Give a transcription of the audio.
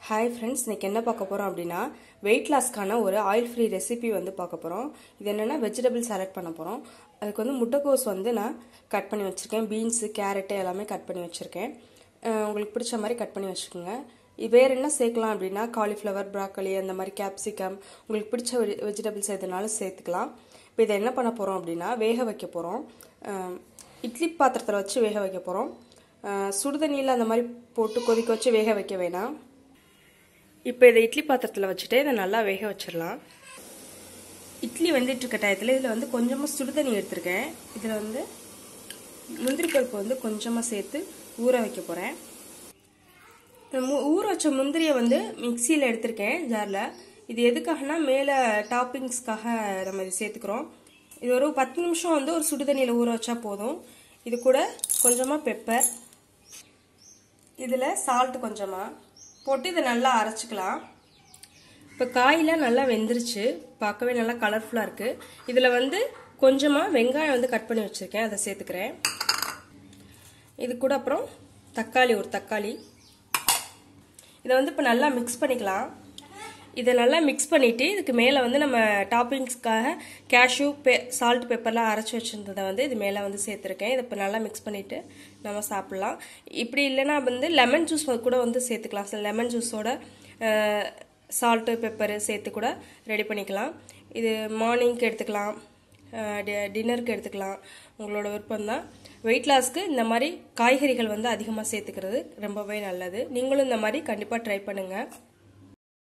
hi friends இன்னைக்கு என்ன பார்க்க போகிறோம் அப்படின்னா வெயிட் லாஸ்க்கான ஒரு ஆயில் ஃப்ரீ ரெசிபி வந்து பார்க்க போகிறோம் இது என்னென்னா வெஜிடபிள் சாலட் பண்ண போகிறோம் அதுக்கு வந்து முட்டைக்கோஸ் வந்து நான் கட் பண்ணி வச்சுருக்கேன் பீன்ஸு கேரட்டு எல்லாமே கட் பண்ணி வச்சுருக்கேன் அஹ் உங்களுக்கு பிடிச்ச மாதிரி கட் பண்ணி வச்சுக்கோங்க இது வேறு என்ன சேர்க்கலாம் அப்படின்னா காலிஃப்ளவர் ப்ராக்கலி அந்த மாதிரி கேப்சிகம் உங்களுக்கு பிடிச்ச வெஜிடபிள்ஸ் எதுனாலும் சேர்த்துக்கலாம் இப்போ இதை என்ன பண்ண போகிறோம் அப்படின்னா வேக வைக்க போகிறோம் இட்லி பாத்திரத்தில் வச்சு வேக வைக்க போகிறோம் சுடுதண்ணியில் அந்த மாதிரி போட்டு கொதிக்க வச்சு வேக வைக்க வேணாம் இப்போ இதை இட்லி பாத்திரத்தில் வச்சுட்டு இதை நல்லா வேக வச்சிடலாம் இட்லி வெந்துட்டு இருக்க டயத்தில் இதில் வந்து கொஞ்சமாக சுடுதண்ணி எடுத்திருக்கேன் இதில் வந்து முந்திரி பருப்பு வந்து கொஞ்சமாக சேர்த்து ஊற வைக்க போகிறேன் ஊற வச்ச முந்திரியை வந்து மிக்சியில் எடுத்திருக்கேன் ஜாரில் இது எதுக்காகனா மேலே டாப்பிங்ஸ்க்காக நம்ம இது சேர்த்துக்கிறோம் இது ஒரு பத்து நிமிஷம் வந்து ஒரு சுடுதண்ணியில் ஊற வச்சா போதும் இது கூட கொஞ்சமாக பெப்பர் இதில் சால்ட் கொஞ்சமாக போட்டு இதை நல்லா அரைச்சிக்கலாம் இப்போ காயெலாம் நல்லா வெந்துருச்சு பார்க்கவே நல்லா கலர்ஃபுல்லாக இருக்குது இதில் வந்து கொஞ்சமாக வெங்காயம் வந்து கட் பண்ணி வச்சுருக்கேன் அதை சேர்த்துக்கிறேன் இது கூட அப்புறம் தக்காளி ஒரு தக்காளி இதை வந்து இப்போ நல்லா மிக்ஸ் பண்ணிக்கலாம் இதை நல்லா மிக்ஸ் பண்ணிவிட்டு இதுக்கு மேலே வந்து நம்ம டாப்பிங்ஸ்க்காக கேஷ்யூ பெ சால்ட் பெப்பர்லாம் அரைச்சி வச்சுருந்ததை வந்து இது மேலே வந்து சேர்த்துருக்கேன் இதை இப்போ நல்லா மிக்ஸ் பண்ணிவிட்டு நம்ம சாப்பிட்லாம் இப்படி இல்லைன்னா வந்து லெமன் ஜூஸ் கூட வந்து சேர்த்துக்கலாம் சில லெமன் ஜூஸோட சால்ட்டு பெப்பரு சேர்த்து கூட ரெடி பண்ணிக்கலாம் இது மார்னிங்க்கு எடுத்துக்கலாம் டின்னருக்கு எடுத்துக்கலாம் உங்களோட விருப்பம் தான் வெயிட் லாஸ்க்கு இந்த மாதிரி காய்கறிகள் வந்து அதிகமாக சேர்த்துக்கிறது ரொம்பவே நல்லது நீங்களும் இந்த மாதிரி கண்டிப்பாக ட்ரை பண்ணுங்கள்